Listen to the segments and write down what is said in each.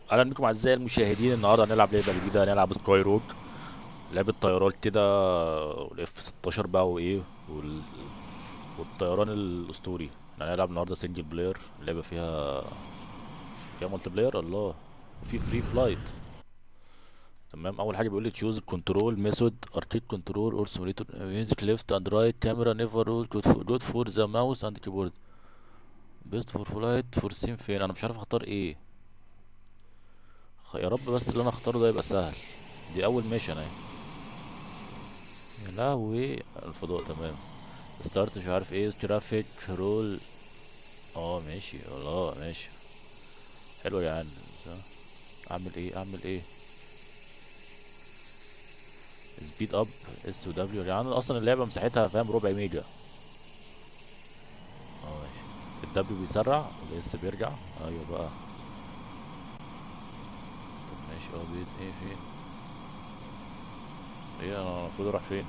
اهلا بكم اعزائي المشاهدين النهارده هنلعب لعبه جديده هنلعب سكاي روك لعبه طيارات كده الاف 16 بقى وايه وال... والطيران الاسطوري احنا هنلعب النهارده سنجل بلاير اللعبه فيها فيها مالتي بلاير الله وفي فري فلايت تمام اول حاجه بيقول لي تشوز كنترول ميثود اركيد كنترول اور سيموليتور ميوزك ليفت اند رايت كاميرا نيفر رول جود فور ذا ماوس اند كيبورد بيست فور فلايت فور سين فين انا مش عارف اختار ايه خ- يا رب بس اللي انا اختاره ده يبقى سهل دي اول ميشن اهي يا لهوي الفضاء تمام ستارت مش عارف ايه ترافيك رول اه ماشي والله ماشي حلو يا عم اعمل ايه اعمل ايه سبيد اب اس دبليو يعني اصلا اللعبه مساحتها فاهم ربع ميجا اه ماشي الدبليو بيسرع والاس بيرجع ايوه بقى طب ماشي اه بيز ايه فين ايه انا المفروض اروح فين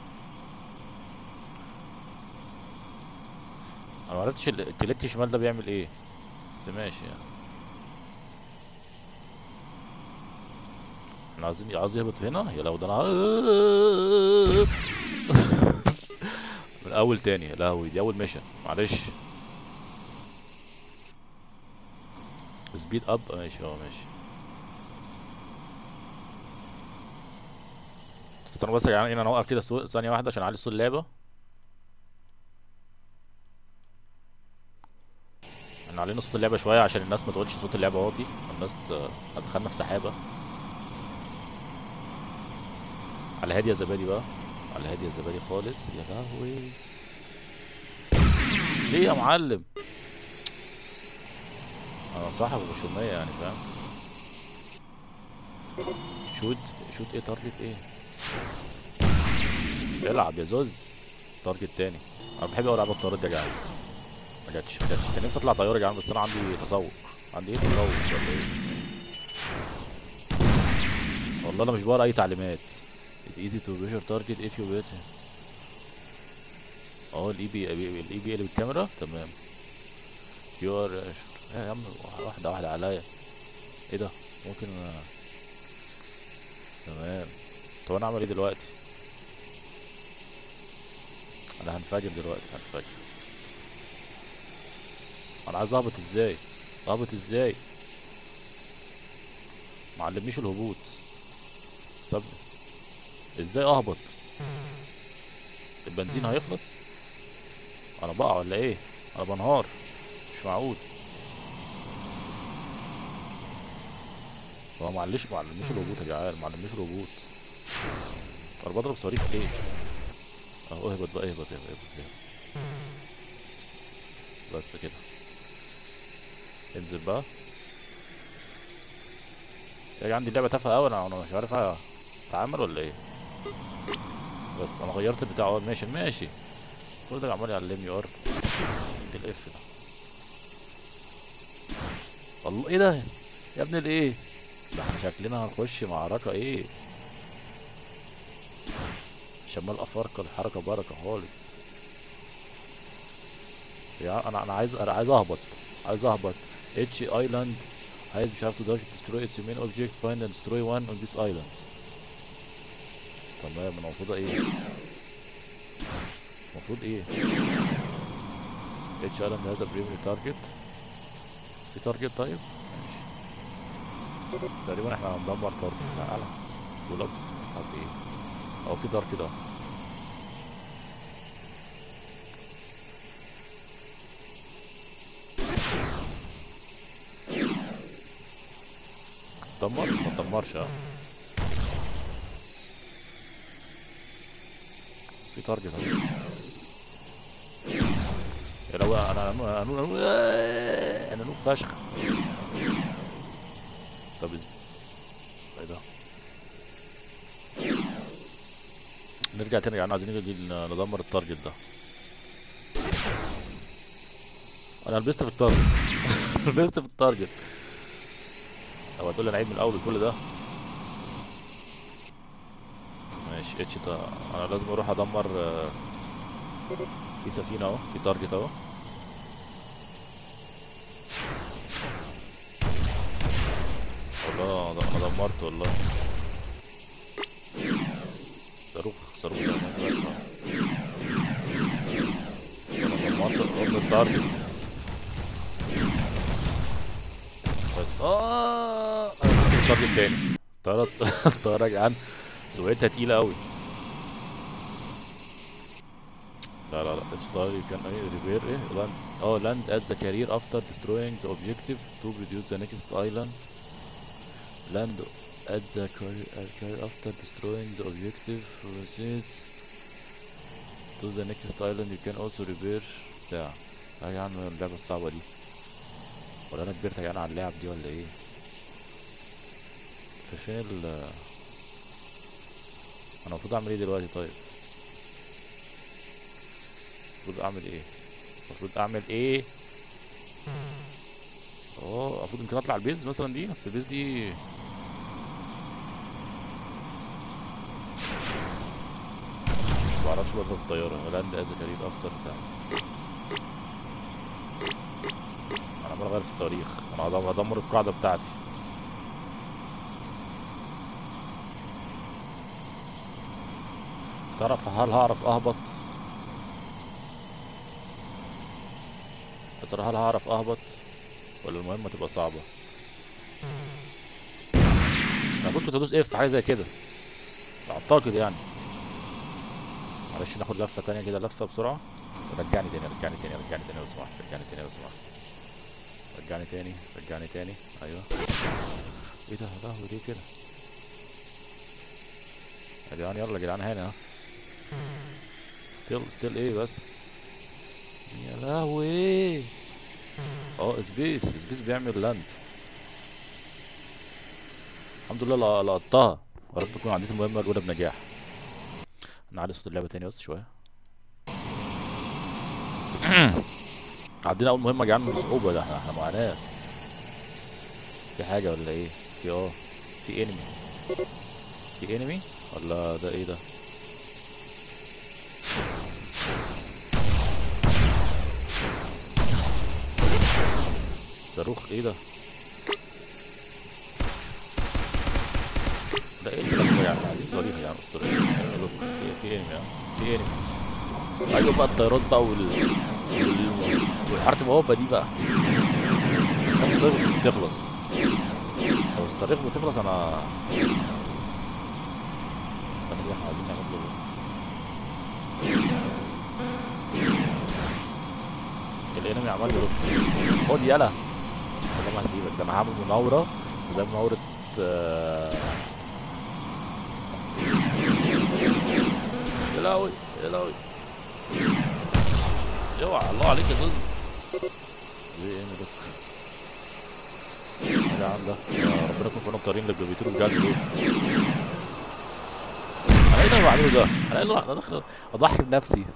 انا معرفتش ال- الكليك شمال ده بيعمل ايه بس ماشي يعني احنا عايزين عايز يهبط هنا يا لو ده انا من اول تاني يا لهوي دي اول ميشن معلش سبيد اب ماشي اه ماشي استنوا بس يا جدعان انا اوقف كده سو- ثانيه واحده عشان اعلي صوت اللعبه احنا علينا صوت اللعبه شويه عشان الناس ما تقولش صوت اللعبه واطي الناس ت- دخلنا في سحابه على هادي يا زبادي بقى على هادي يا زبادي خالص يا لهوي ليه يا معلم انا صاحب غشومية يعني فاهم شوت شوت ايه تارجت ايه العب يا زوز تارجت تاني انا بحب اوي العب الطيارات دي يا جدعان ما جاتش ما جاتش كان نفسي اطلع طياره يا جدعان بس انا عندي تسوق عندي ايه تسوق ولا ايه والله انا مش بقرا اي تعليمات It's easy to measure target if you bet اه الاي بي الاي بي اللي بالكاميرا تمام كيو ار يا عم واحده واحده عليا ايه ده ممكن آه، تمام طب انا اعمل ايه دلوقتي انا هنفجر دلوقتي هنفجر انا عايز اهبط ازاي اهبط ازاي معلمنيش الهبوط سابني ازاي اهبط البنزين هيخلص انا بقع ولا ايه انا بنهار مش معقول هو معلش معلمنيش الهبوط يا جدعان معلمنيش الهبوط انا بضرب صواريخ ليه اهو اهبط بقى اهبط اهبط اهبط, اهبط. بس كده انزل بقى يا جدعان دي لعبه تافهه قوي انا انا مش عارف اتعامل ولا ايه بس انا غيرت البتاع اهو ماشي ماشي كل ده عمال يعلمني ارف ايه الاف ده والله ايه ده يا ابني الايه ده احنا شكلنا هنخش معركة ايه شمال افارقة الحركة بركة خالص يا انا انا عايز انا عايز اهبط عايز اهبط اتش ايلاند عايز مش عارف تقدر destroy its main object find and destroy one on this island تمام انا المفروض ايه المفروض ايه اتش ايلاند هذا بريمري تارجت في تارجت طيب ماشي تقريبا احنا هندمر تارجت في العالم دولاب اصحاب ايه او في دار كده دمر ما تدمرش اه في تارجت اهو يا لو انا انا انا انا انا نوب فشخ طب إز- ايه ده نرجع تاني يعني عايزين نيجي ن- ندمر التارجت ده انا لبست في التارجت لبست في التارجت لو هتقول لي انا عيد من الاول كل ده ماشي اتش تا انا لازم اروح ادمر آه، في سفينة اهو في تارجت اهو الله انا دمرت والله صاروخ صاروخ ده انا بسمع انا دمرت قرب التارجت بس اه انا مسكت التارجت تاني طيارة الطيارة يا جدعان سويتها تقيلة أوي لا لا لا اتش طيارة كان ايه ريبير ايه لاند اه لاند at the carrier after destroying the objective to produce the next island land at the carrier uh, carrier after destroying the objective proceeds to the next island you can also repair بتاع اه يا عم اللعبة الصعبة دي ولا انا كبرت يا جدعان على اللعب دي ولا ايه في فين ال انا المفروض اعمل ايه دلوقتي طيب المفروض اعمل ايه المفروض اعمل ايه اه المفروض يمكن اطلع البيز مثلا دي بس البيز دي ما بعرفش برضه الطيارة لاند از كارير افتر بتاع انا عمال اغير في الصواريخ انا هدم- هدمر القاعدة بتاعتي تعرف هل هعرف اهبط يا ترى هل هعرف اهبط ولا المهمة تبقى صعبة انا كنت كنت ادوس اف حاجة زي كده اعتقد يعني معلش ناخد لفة تانية كده لفة بسرعة رجعني تاني رجعني تاني رجعني تاني لو سمحت رجعني تاني لو سمحت رجعني تاني رجعني تاني ايوه ايه ده يا لهوي ليه كده يا جدعان يلا يا جدعان هنا ستيل ستيل ايه بس يا لهوي اه سبيس سبيس بيعمل لاند الحمد لله لق- لقطتها يا رب تكون عديت المهمة الأولى بنجاح نعلي صوت اللعبة تاني بس شوية عدينا أول مهمة جعان بصعوبة ده احنا احنا معاناة في حاجة ولا ايه؟ في اه في انمي في انمي ولا ده ايه ده؟ صاروخ ايه ده؟ ده ايه الكلام ده يعني عايزين صواريخ يعني اسطورية اعملوا في في انمي اه في انمي ايوه بقى الطيارات بقى وال وال- والحرب الموهبة دي بقى خلاص الصاروخ بتخلص لو الصاروخ بتخلص انا انا دي احنا عايزين نعمل له الانمي عمال يرد خد يلا ده ما هسيبك ده انا هعمل مناورة زي مناورة آه، يا لهوي يا لهوي اوعى الله عليك يا زوز ايه ايه ملك ايه يا عم ده يا ربنا يكون في عونهم طارين اللي بيطيروا بجد دول انا ايه اللي انا بعمله ده؟ انا ايه اللي انا داخل اضحي بنفسي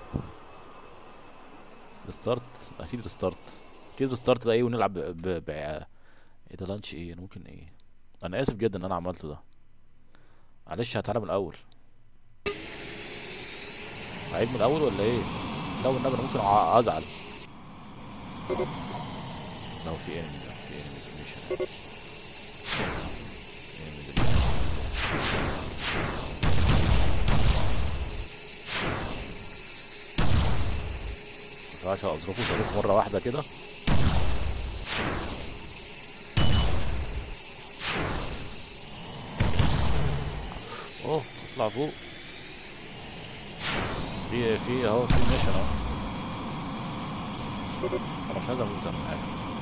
ريستارت اكيد ريستارت اكيد ريستارت بقى ايه ونلعب ب... ب... ب... ايه ده لانش ايه انا ممكن ايه انا اسف جدا ان انا عملته ده معلش هتعالى من الاول هعيد من الاول ولا ايه لو النبي انا ممكن أع- ازعل لو في انمي ده في انمي سبمشن مينفعش اظرفه صاروخ مرة واحدة كده اوه اطلع فوق في في اهو في ميشن اهو انا مش عايز اموت انا من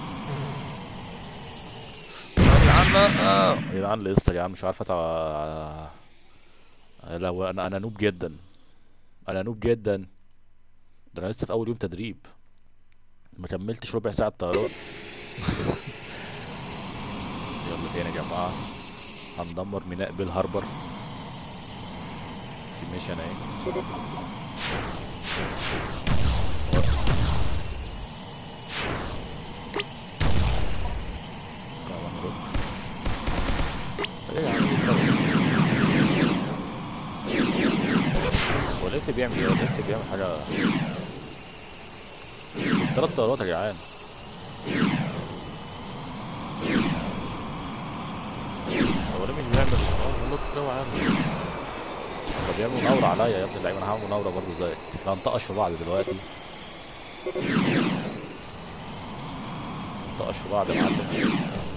يا جدعان لا يا جدعان لسه يا جدعان مش عارف اتع لو انا انا نوب جدا انا نوب جدا ده انا لسه في اول يوم تدريب ما كملتش ربع ساعة طيران يلا تاني يا جماعة هندمر ميناء بيل هاربر في ميشن اهي يلا نرد. ايه يا عم إيه الطريقة؟ هو الاف بيعمل ايه؟ الاف بيعمل حاجة تلات طيارات يا جدعان هو ليه مش بيعمل اه لوك اوعى يا ابني طب بيعمل مناورة عليا يا ابني اللعيبة انا هعمل مناورة برضه زيك احنا هنطقش في بعض دلوقتي نطقش في بعض يا معلم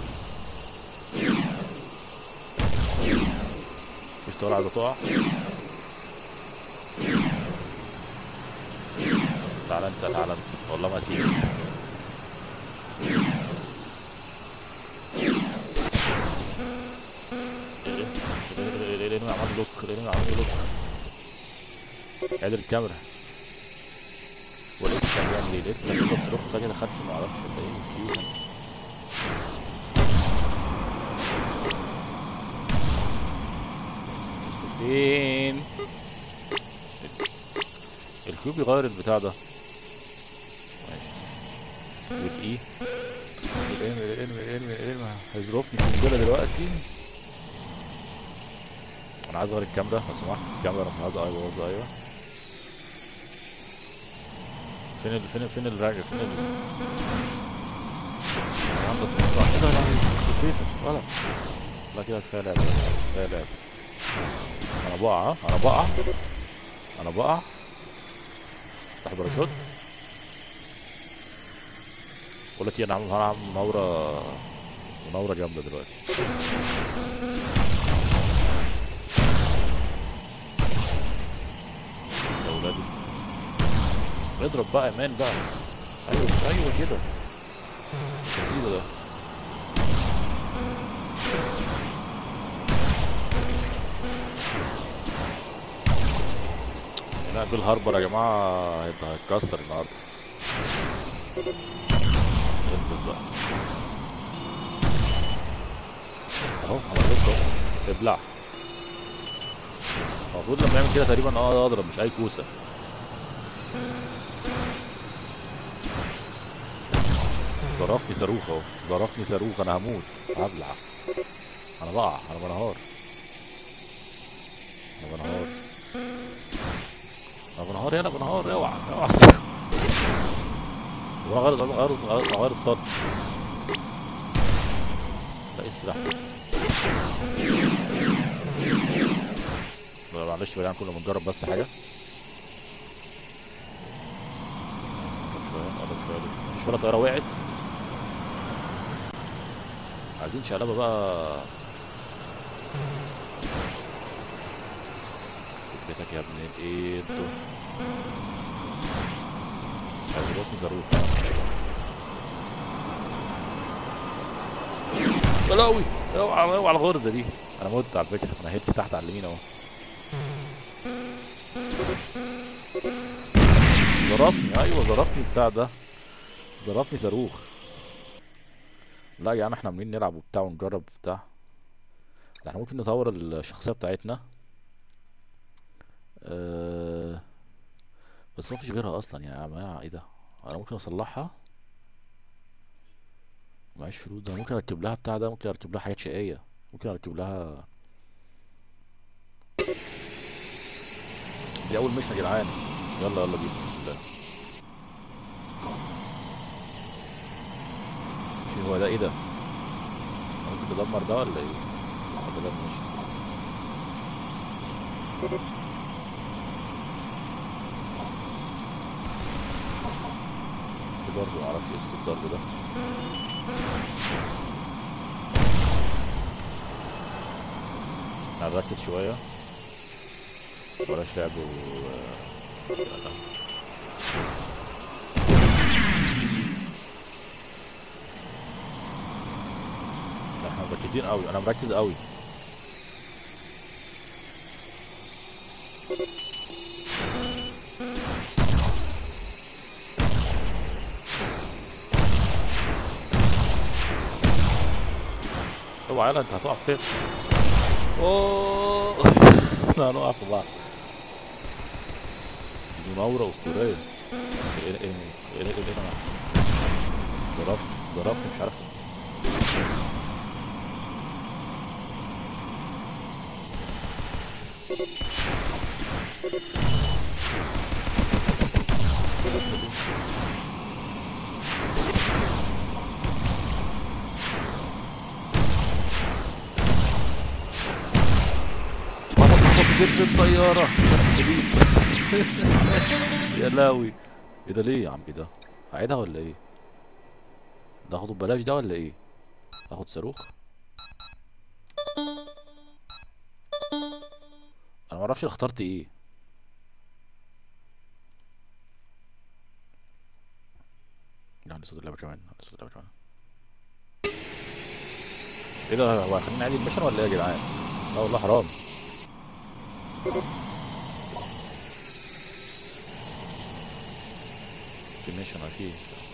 مش تقول عايزة تقع تعالى انت تعالى انت والله ما اسيبك الانمي عمل لوك الانمي عمل لوك عدل الكاميرا والاف كان بيعمل ايه الاف كان بيضرب صاروخ فجأة خلفي ما اعرفش ولا ايه كيو كان فين الكيو بيغير البتاع ده ماشي والاي الانمي الانمي الانمي الانمي هيظرفني في الجولة دلوقتي انا عايز اغير الكاميرا لو سمحت الكاميرا مش عايز ابوظها ايوه فين ال فين فين الراجل فين ال عندك طموح. ايه ده لا يخرب بيتك ولا لا كده كفايه لعب كفايه لعب انا بقع ها؟ انا بقع انا بقع افتح الباراشوت بقول لك ايه انا هعمل هعمل مناوره مناوره جامده دلوقتي يا ولادي اضرب بقى يا مان بقى ايوه ايوه كده مش هسيبه ده لا بيل هاربر يا جماعه هيبقى هيتكسر النهارده البس بقى اهو عمل لك اهو ابلع المفروض لما يعمل كده تقريبا اه اضرب مش اي كوسه ظرفني صاروخ اهو ظرفني صاروخ انا هموت هبلع انا بقع انا بنهار انا بنهار انا بنهار يلا بنهار اوعى اوعى طب انا غير غير غير غير الضرب لا ايه السلاح ده؟ لا، معلش يا جدعان كنا بنجرب بس حاجه قرب شويه قرب شويه دي. مفيش ولا طياره وقعت عايزين شقلبه بقى بيتك يا ابن الايه انتوا هيضربني صاروخ بلاوي اوعى اوعى الغرزه دي انا مت على فكره انا هيتس تحت على اليمين اهو ظرفني ايوه ظرفني بتاع ده ظرفني صاروخ لا يا جدعان احنا عاملين نلعب وبتاع ونجرب وبتاع ده احنا ممكن نطور الشخصيه بتاعتنا أه بس مفيش غيرها اصلا يا جماعه ايه ده انا ممكن اصلحها معيش فلوس ده ممكن اركب لها بتاع ده ممكن اركب لها حاجات شقيه ممكن اركب لها دي اول مشن يا جدعان يلا يلا بينا بسم الله مش هو ده ايه ده ممكن تدمر ده ولا ايه ولا ده ماشي في برضه معرفش اسم الضرب ده هنركز شوية بلاش لعب و لا، احنا مركزين قوي انا مركز قوي اوعى يلا انت هتقع فين اوه احنا هنقع في بعض دي مناورة اسطورية ايه ايه ايه ايه ايه ايه ظرفني ظرفني مش عارف كتف الطياره شرح جديد يا لاوي ايه ده ليه يا عم ايه ده هعيدها ولا ايه ده اخده ببلاش ده ولا ايه اخد صاروخ انا معرفش اخترت ايه عندي صوت اللعبة كمان عندي صوت اللعبة كمان ايه ده هو هيخليني اعيد الميشن ولا ايه يا جدعان؟ لا والله حرام في ميشن في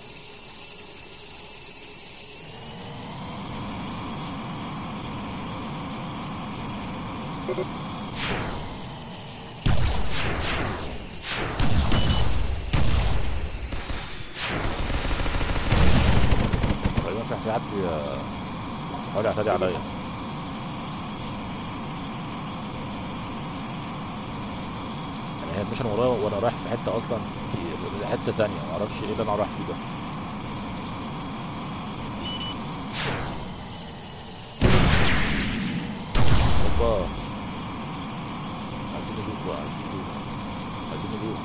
تقريبا في في حد آه، حاول يعتدي عليا يعني هي الميشن ورايا وانا رايح في حته اصلا في حته تانية ما اعرفش ايه اللي انا رايح فيه ده اوبا عايزين ندوخ بقى عايزين ندوخ عايزين ندوخ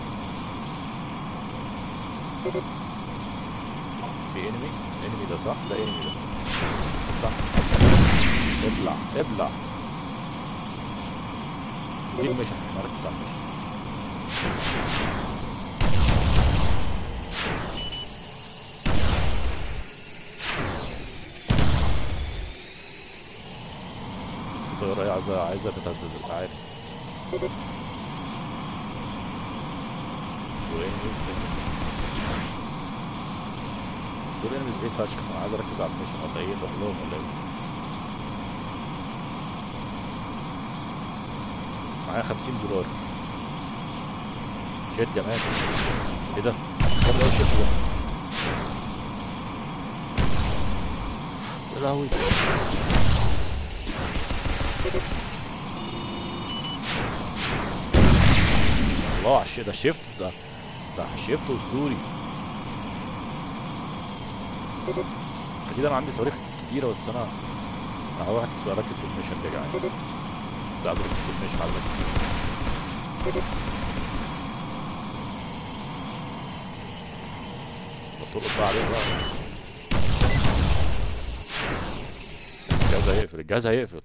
في انمي انمي ده صح ده انمي ده صح ابلع ابلع دي المشن نركز على المشن في طيارة ايه عايزة عايزة تتهدد تعالي وانميز بس دول انميز بعيد فشخ انا عايز اركز على المشن ولا ايه نروح لهم ولا ايه معايا 50 دولار شد يا مان ايه ده؟ كام ده الشد ده؟ يا لهوي الله على الشيء ده الشيفت ده ده شيفت اسطوري اكيد انا عندي صواريخ كتيره بس انا انا هروح اركز اركز في الميشن ده يا جدعان لا عايز اركز في الميشن على فكره بتلقط بقى عليه بقى الجهاز هيقفل الجهاز هيقفل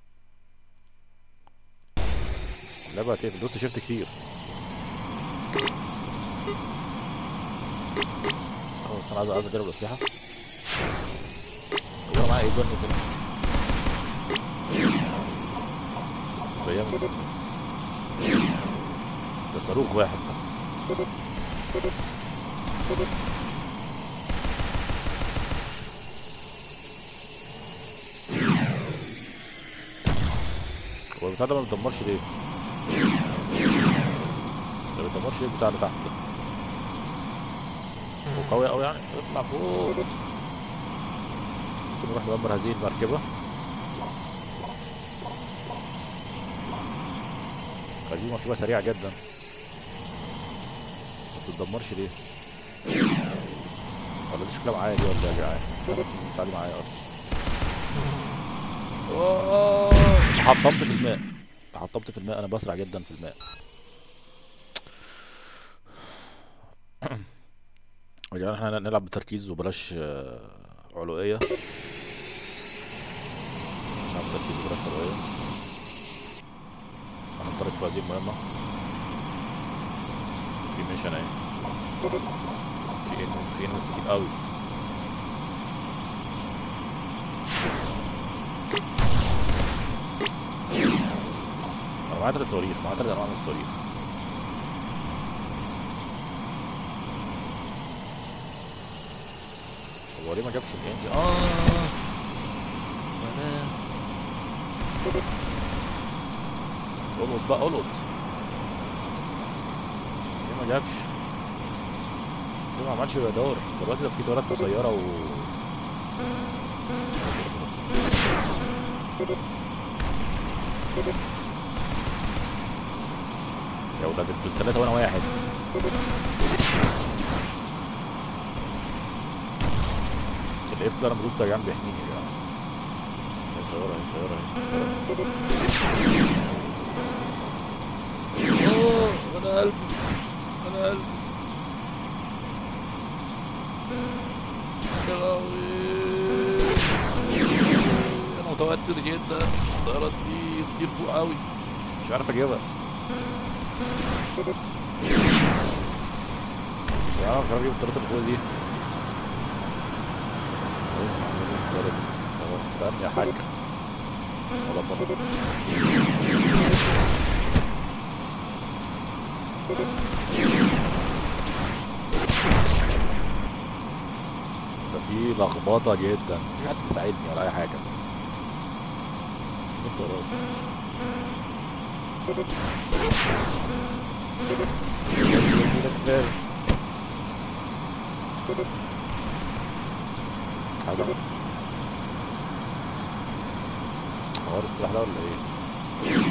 اللعبة هتقفل دوست شيفت كتير خلاص انا عايز عايز اجرب الاسلحة هو معايا ايه جن كده بيعمل ده صاروخ واحد ده هو البتاع ده ما بيدمرش ليه؟ ما بيدمرش ليه البتاع اللي تحت ده؟ هو قوي قوي يعني اطلع فوق ممكن نروح ندمر هذه المركبة هذه مركبة سريعة جدا ما بتدمرش ليه؟ ولا دي شكلها معايا دي ولا إيه يا جدعان؟ البتاع دي معايا اصلا أوه، تحطمت في الماء تحطمت في الماء انا بسرع جدا في الماء يا جدعان احنا نلعب بتركيز وبلاش آه، علوية نلعب بتركيز وبلاش علوية هننطلق في هذه المهمة في ميشن اهي في إن- في ناس كتير قوي انا معايا تلات صواريخ معايا تلات انواع من الصواريخ هو ليه ما جابش الانجن اه تمام. القط بقى القط ليه ما جابش ليه ما عملش رادار دلوقتي ده في طيارات قصيرة و يا ولاد دول ثلاثة وانا واحد الاف اللي انا بدوس ده يا جدعان بيحميني يا جدعان الطيارة اهي الطيارة اهي انا هلبس انا هلبس يا لهوي انا متوتر جدا الطيارات دي بتطير فوق قوي مش عارف اجيبها يا انا مش عارف اجيب الطيارات اللي فوق دي إيه، عايز أجيب الطيارة دي. طب استنى يا حاج ولا بطل. ده في لخبطة جدا مفيش حد بيساعدني ولا أي حاجة فين الطيارات كده كفاية عايز أعمل حوار السلاح ده ولا ايه؟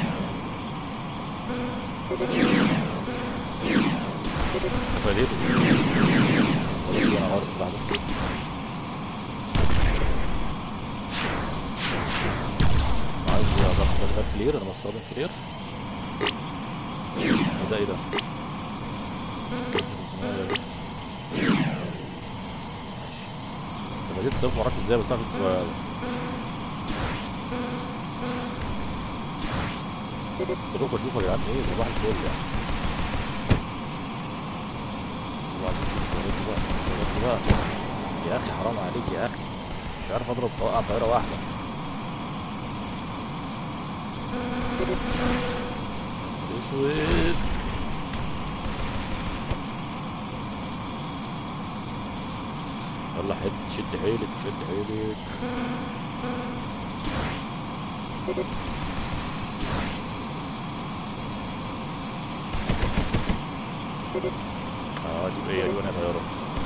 فاديته والله انا حوار السلاح ده عايز ايه ده ده فلير انا بستخدم فلير ده ايه ده؟ طب بديت السيف معرفش ازاي بس انا كنت سلوك بشوف يا جدعان ايه صباح الفل يعني والله العظيم الطيارات دي بقى الطيارات دي بقى يا اخي حرام عليك يا اخي مش عارف اضرب اوقع طياره واحده اسود يلا حد شد حيلك شد حيلك اه دي ايه ايوه انا طياره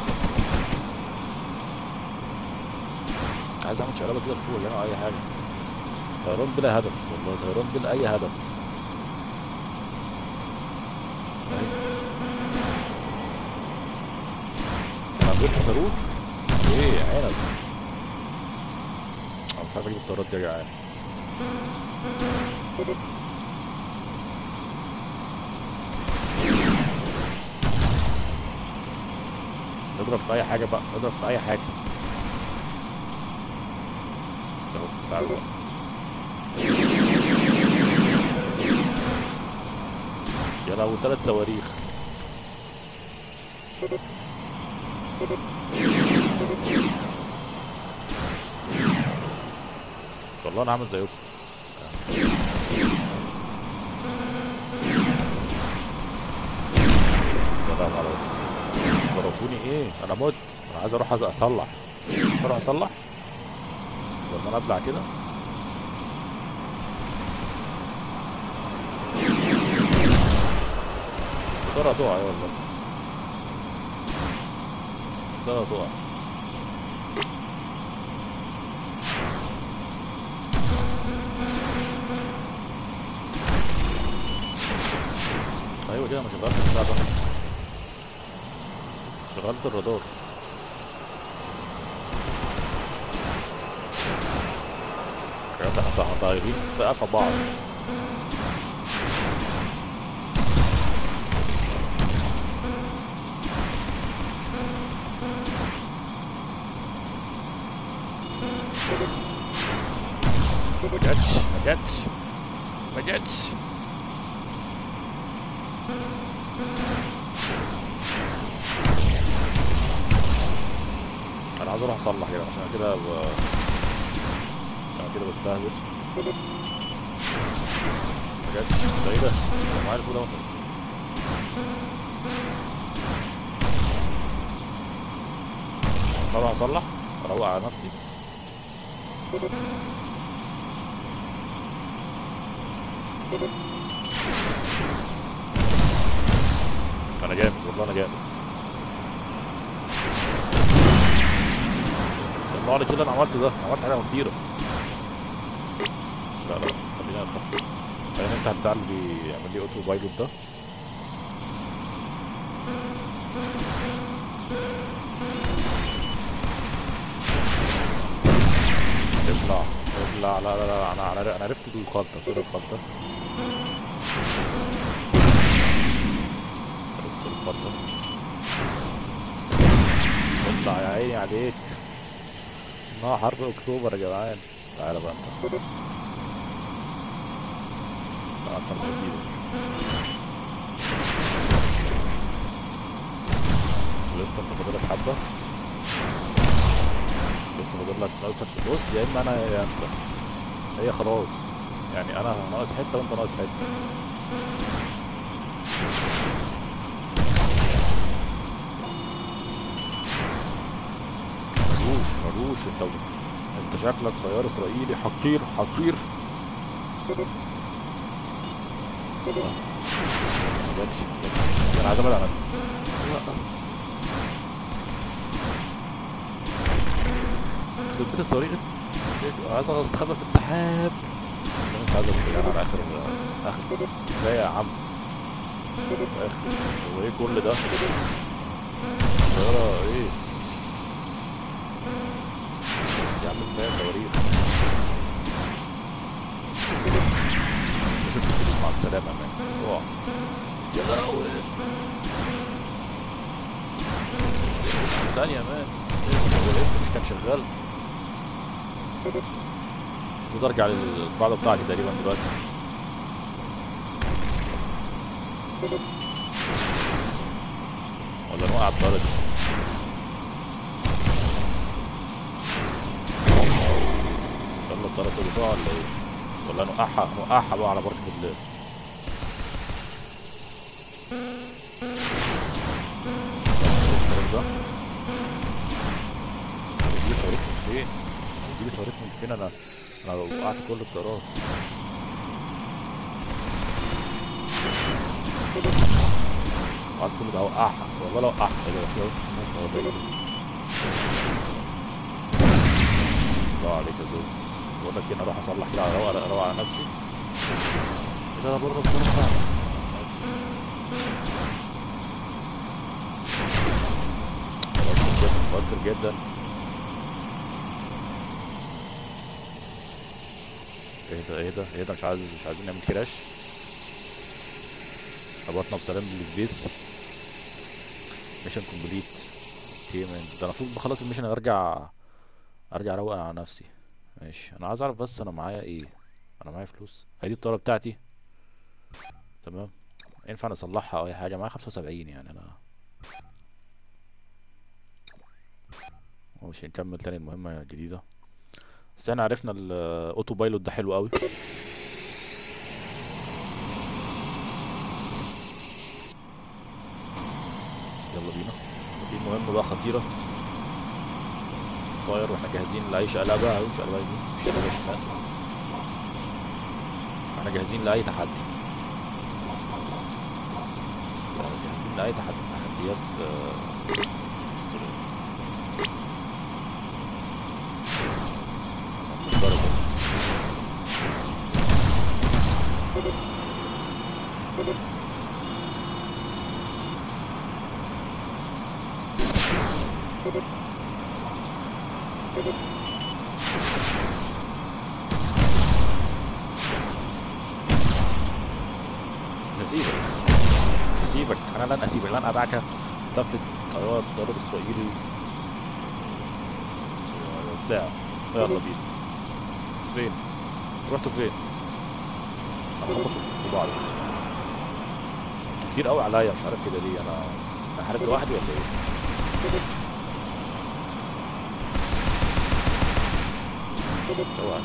عايز اعمل شقلبه كده لفوق يعني او اي حاجه طيران بلا هدف والله طيران بلا اي هدف انا غيرت صاروخ ايه عنب انا مش عارف اجيب الطيارات دي يا جدعان اضرب في اي حاجه بقى اضرب في اي حاجه اهو تعالوا بقى يا لو ثلاث صواريخ والله انا عامل زيكم يا لهوي على وجهي. ظرفوني ايه انا مت انا عايز اروح أز- اصلح اروح اصلح ولا انا ابلع كده ترى تقع يا والله ترى تقع ايوه كده انا شغلت البتاع ده شغلت الرادار كده احنا طايرين في قفا بعض ما جاتش ما جاتش ما جاتش انا عايز اروح اصلح كده عشان كده ب... عشان كده بستهبل ما جاتش ده ايه ده؟ ده معايا الفول اهو اروح اصلح اروق على نفسي انا جامد والله انا جامد الله عليك اللي انا عملته ده عملت حاجه كتيره لا لا خلينا نفتح خلينا نفتح بتاع اللي بيعمل لي اوتو بايلوت ده ابلع ابلع لا لا لا انا انا انا عرفت دي الخلطه سر الخلطه بس اتفضل اطلع يا عيني عليك انها حرب اكتوبر يا جدعان تعالى بقى انت لا انت المصيبة لسه انت فاضلك حبة لسه فاضلك ناقصك بص يا اما انا يا انت هي خلاص يعني انا ناقص حتة وانت ناقص حتة مروش مروش انت انت شكلك طيار اسرائيلي حقير حقير ما جاتش ما جاتش. انا عايز ابعد عن يخرب بيت الصواريخ عايز استخبى في السحاب انا مش عايز اقول يعني على اخر اخر كفايه يا عم اخر هو ايه كل ده؟ طيارة ايه؟ يا عم كفايه صواريخ شوف الفلوس مع السلامة يا مان اوعى يا لهوي تانية يا مان هو الاف مش كان شغال المفروض ارجع للقاعدة بتاعتي تقريبا دلوقتي ولا نوقع الطيارة دي يلا الطيارة دي بتقع ولا ايه؟ ولا نوقعها نوقعها بقى على بركة الله الصاروخ ده بيجيلي صواريخ من فين؟ بيجيلي صواريخ من فين انا انا وقعت كل الطيارات وقعت كل ده اوقعها والله لو اوقعها ايه ده في ناس أهو بقى. الله عليك يا زوز بقول لك ايه انا اروح اصلح كده على روق اروق على نفسي كده انا بره الطياره بتاعتي متوتر جدا متوتر جدا ايه ده ايه ده ايه ده مش عايز مش عايزين نعمل كراش هبطنا بسلام للسبيس ميشن كومبليت اوكي مان ده انا المفروض بخلص الميشن ارجع ارجع اروق على نفسي ماشي انا عايز اعرف بس انا معايا ايه انا معايا فلوس هي دي الطياره بتاعتي تمام ينفع نصلحها او اي حاجه معايا 75 يعني انا مش نكمل تاني المهمه الجديده بس احنا عرفنا الاوتو بايلوت ده حلو قوي يلا بينا في مهمه بقى خطيره فاير واحنا جاهزين لاي شقلبه او شقلبه يمين شقلبه شمال احنا جاهزين لاي تحدي احنا جاهزين لاي تحدي تحديات آه، درجة. مش هسيبك مش هسيبك انا لن اسيبك لن ادعك تفلت طيار ضرب اسرائيلي بتاع يلا بينا فين رحتوا فين انا خبطوا في بعض انتوا كتير قوي عليا مش عارف كده ليه انا انا حارب لوحدي ولا ايه اوعى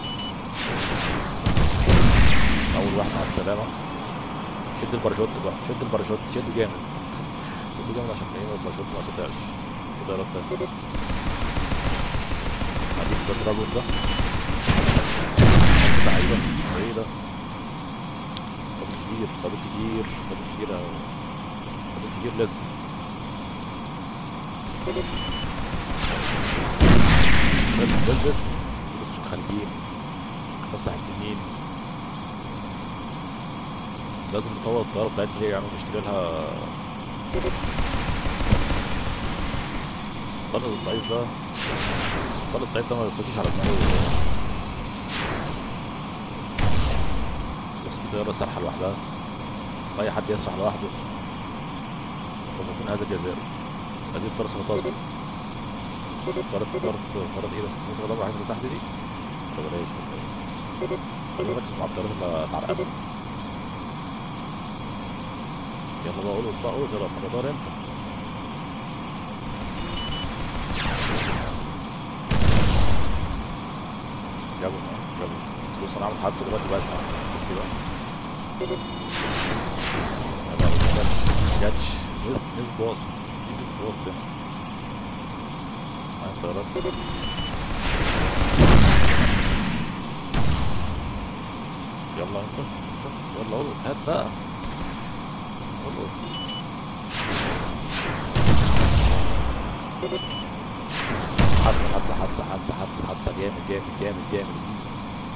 اول واحد مع السلامه شد الباراشوت بقى شد الباراشوت شد جامد شد جامد عشان ايه الباراشوت ما تقطعش في طيارات تانية هجيب ده الدراجون ده لعيبه ده ايه ده فاضل كتير فاضل كتير فاضل كتير أوي. فاضل كتير لسه البس البس البس عشان خارجين بس التنين لازم نطور الطيارة بتاعتنا دي يعني ونشتري لها الطلق الضعيف ده الطلق الضعيف ده ما يخشش على دماغه بص في طيارة سارحة لوحدها أي حد يسرح لوحده سوف يكون هذا الجزاء هذه الطرف سوف تظبط طرف طرف طرف ايه ده ممكن ادور على الحاجة اللي تحت دي ولا بلاش ولا ايه خلينا نركز مع الطرف اللي اتعرقب يلا بقى قول بقى قول يا رب مدار انت جابوا جابوا بص انا عامل حادثه دلوقتي بشعه بص بقى لا لا ما جاتش ما جاتش مس مس باص في مس باص هنا معايا الطيارات يلا انت انت يلا قول هات بقى قول حادثة حادثة حادثة حادثة حادثة حادثة جامد جامد جامد جامد زيزو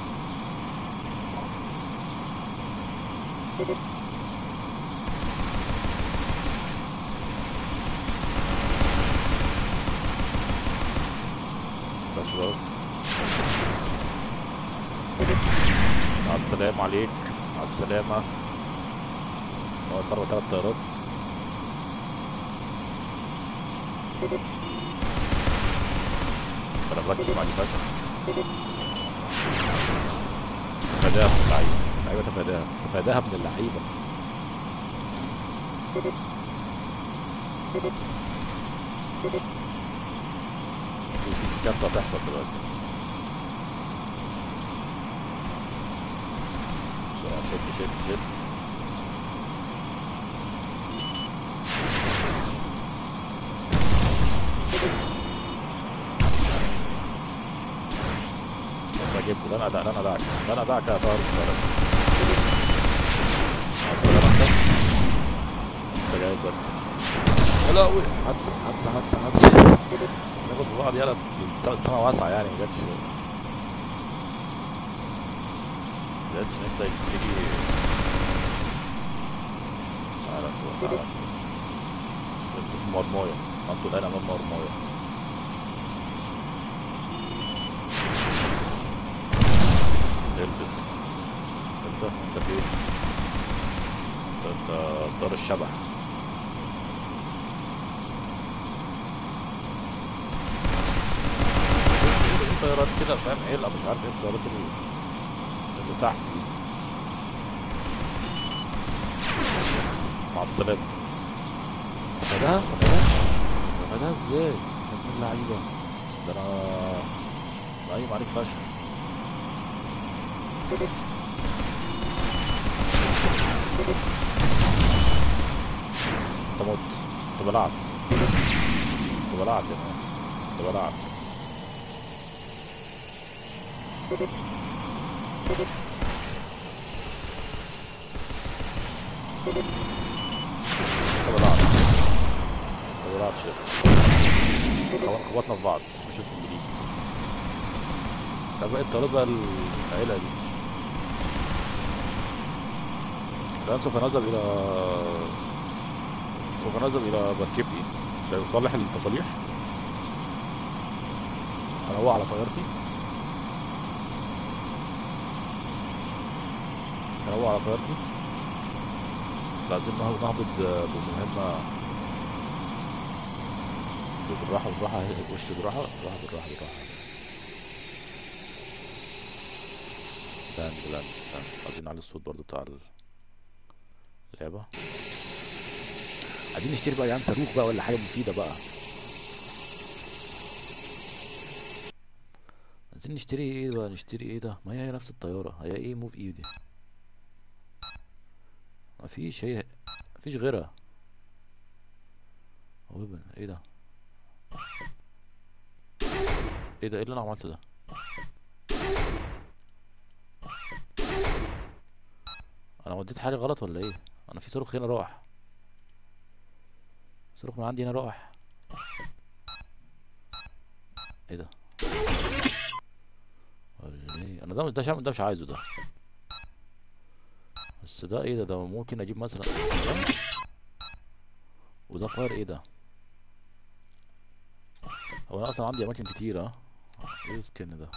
بس بس مع السلامة عليك مع السلامة ناقص أربع تلات طيارات أنا مركز مع دي فشل تفاداها من اللعيبة اللعيبة تفاداها تفاداها من اللعيبة في كارثة هتحصل دلوقتي بسرعة شد شد شد يلا جيب لا انا لا انا دعك لا انا دعك يا طارق طارق مع السلامة انت انت جايب بالك يا لهوي حادثة حادثة حادثة حادثة ناخد في بعض يلا السما واسعة يعني ما جاتش ما جاتش ان انت تيجي تعالى انت تعالى انت انت في مرماية انتوا الان امام مرماية البس انت انت فين انت انت دار الشبح في طيارات كده فاهم عيلة مش عارف ايه الطيارات اللي اللي تحت دي مع السلامة تفاداها تفاداها تفاداها ازاي يا ابن اللعيبة ده انا لعيب عليك فشخ انت مت انت بلعت انت بلعت يا مان انت بلعت انت بلعت انت بلعت لسه خبط- خبطنا في بعض نشوف من جديد طب بقى الطيارات بقى العيلة دي الآن سوف نذهب إلى سوف نذهب إلى مركبتي ليصلح التصاليح أروح على طيارتي أروح على طيارتي بس عايزين نهبط نهبط بمهمة بالراحة بالراحة وش بالراحة بالراحة بالراحة بالراحة لاند لاند لاند عايزين نعلي الصوت برضو بتاع اللعبة عايزين نشتري بقى يعني صاروخ بقى ولا حاجة مفيدة بقى عايزين نشتري ايه بقى نشتري ايه ده ما هي هي نفس الطيارة هي ايه موف ايه دي مفيش هي مفيش غيرها ويبن ايه ده ايه ده ايه اللي انا عملته ده انا وديت حاجه غلط ولا ايه انا في صاروخ هنا راح صاروخ من عندي هنا راح ايه ده ولا ايه انا ده ده مش ده مش عايزه ده بس ده ايه ده ده ممكن اجيب مثلا ده وده فاير ايه ده هو انا اصلا عندي اماكن كتيرة ايه السكن ده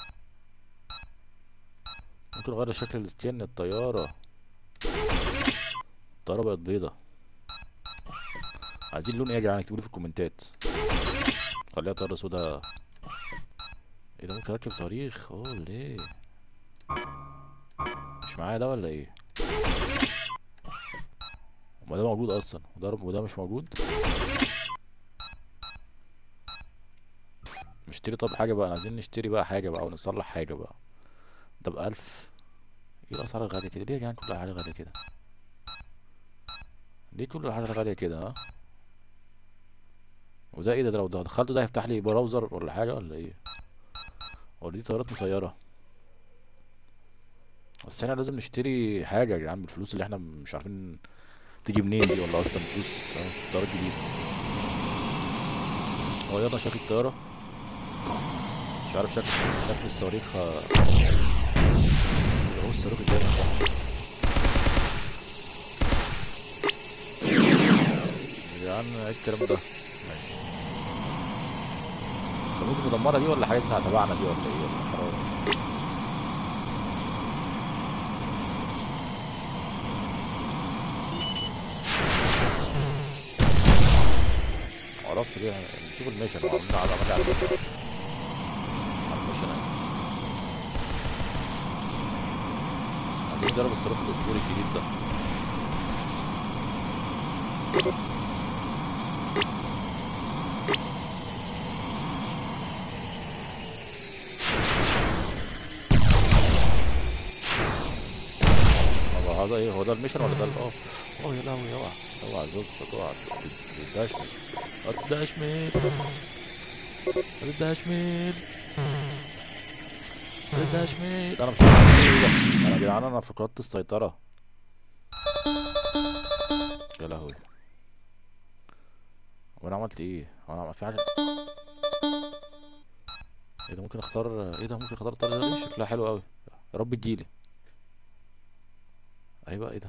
ممكن اغير شكل السكن الطيارة الطيارة بقت بيضة عايزين لون ايه يا جدعان اكتبوا لي في الكومنتات خليها طيارة سودا ايه ده ممكن اركب صواريخ اوه ليه مش معايا ده ولا ايه ما ده موجود اصلا وده وده مش موجود نشتري طب حاجة بقى عايزين نشتري بقى حاجة بقى ونصلح حاجة بقى ده بألف ايه الأسعار الغالية كده ليه يا جدعان كل حاجة غالية كده ليه كل حاجة غالية كده ها وده ايه ده ده لو ده دخلته ده هيفتح لي براوزر ولا حاجة ولا ايه ولا دي طيارات مسيرة بس احنا لازم نشتري حاجة يا جدعان بالفلوس اللي احنا مش عارفين تيجي منين دي ولا اصلا فلوس اه، طيارات جديدة هو يلا شكل الطيارة مش عارف شكل شكل الصواريخ اه، هو الصاروخ الجامد ده يا جدعان ايه الكلام ده ماشي ده ممكن مدمرة دي ولا حاجات تبعنا دي ولا ايه ولا حرام معرفش ليه نشوف الميشن هو عاملين على عملنا على الميشن على الميشن اهي عايزين نجرب الصاروخ الاسطوري الجديد ده هو هذا ايه هو ده الميشن ولا ده ال- اه اه يا لهوي اوعى اوعى زوز هتقع تديهاش ما تديهاش ميل ما تديهاش ميل ما تديهاش ميل انا مش عارف ايه ده انا يا جدعان انا فقدت السيطرة يا لهوي هو انا عملت ايه هو انا في حاجة ايه ده ممكن اختار ايه ده ممكن اختار الطريقة دي شكلها حلو قوي يا رب تجيلي ايوه ايه ده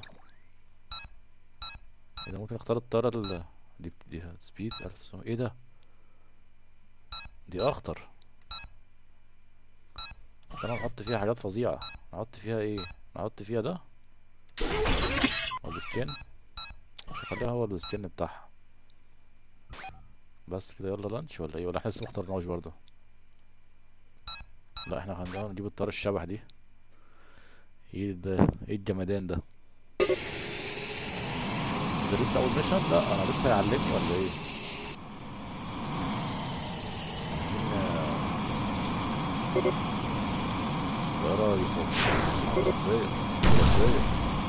ايه ده ممكن اختار الطيارة ال دي دي سبيد 1900 ايه ده دي اخطر بس انا نحط فيها حاجات فظيعة نحط فيها ايه نحط فيها ده والسكين مش هخليها هو السكين بتاعها بس كده يلا لانش ولا ايه ولا احنا لسه مختارناش برضه لا احنا هنجرب نجيب الطيارة الشبح دي ايه ده ايه الجمدان ده ده لسه اول ميشن لا انا لسه هيعلمني ولا ايه عايزين طيارة يفوق خرافية خرافية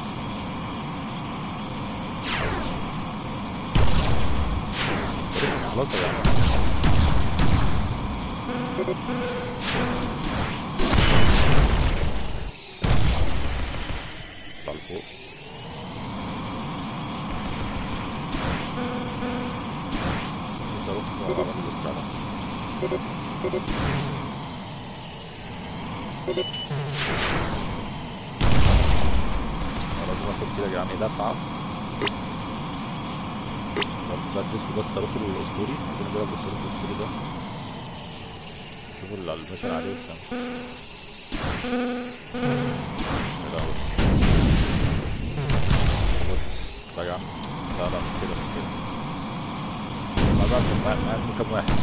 الصاروخ خلاص يا جماعة طلع لفوق في صاروخ عربي بتاع ده أنا لازم اخد كده يعني دفعة مسدس وده الصاروخ الاسطوري عايزين نجرب الصاروخ الاسطوري ده شوف ال- المشن عليه وبتاع يا لهوي غلط. لا يا عم لا لا مش كده مش كده ما بقى معاك معاك كام واحد